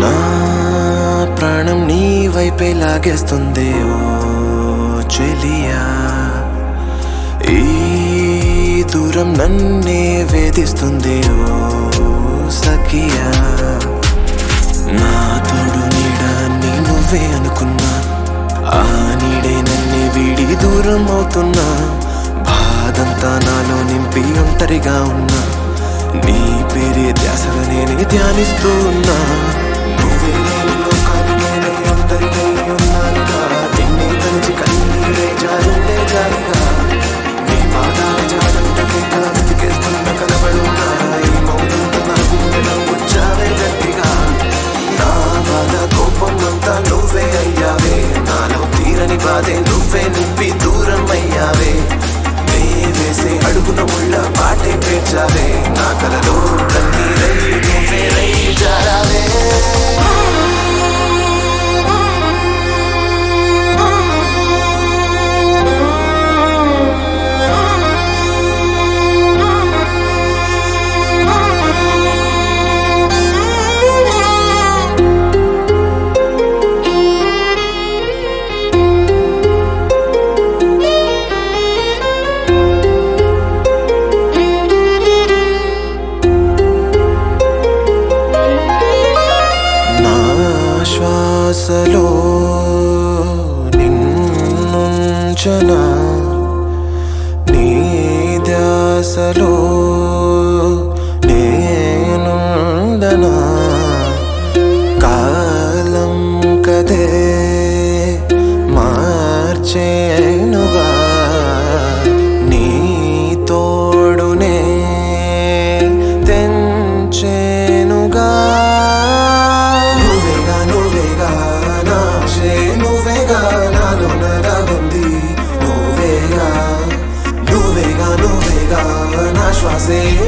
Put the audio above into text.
నా ప్రాణం నీ వైపే లాగేస్తుంది ఓ చెలియా ఈ దూరం నన్నే వేధిస్తుంది ఓ సఖియా నా తోడు నీడాన్ని నువ్వే అనుకున్నా ఆ నీడే నన్నే వీడి దూరం అవుతున్నా బాధంతా నాలో నింపి ఒంటరిగా ఉన్నా నీ పేరే ధ్యాసగా నేనే ధ్యానిస్తూ ఉన్నా నువ్వే లేని లోకాలు నేనే ఒంటరిగా ఉన్నానుగా నిన్నే తలచి కన్నీరే జారుండే జారిగా నీ పాదాల జారుండకే వెతికేస్తున్న కలబడున్నా ఈ మౌనంతో నా గుండెలో వచ్చావే గట్టిగా నా బాధ కోపం అంతా నువ్వే అయ్యావే నాలో తీరని బాధే నువ్వే నింపి దూరం అయ్యావే నే వేసే అడుగున ముళ్ళ పాటే పేర్చావే నా కలలో కన్నీరై నువ్వే రై జారావే నా శ్వాసలో నిన్నుంచనా నీ ధ్యాసలో నేనుండనా కాలం కదే మార్చేనుగా నీ తోడునే తెంచేనుగా నువ్వేగా నువ్వేగా నా ఆశే నువ్వేగా నాలో నరగుంది నువ్వేగా నువ్వేగా నువ్వేగా నా శ్వాసే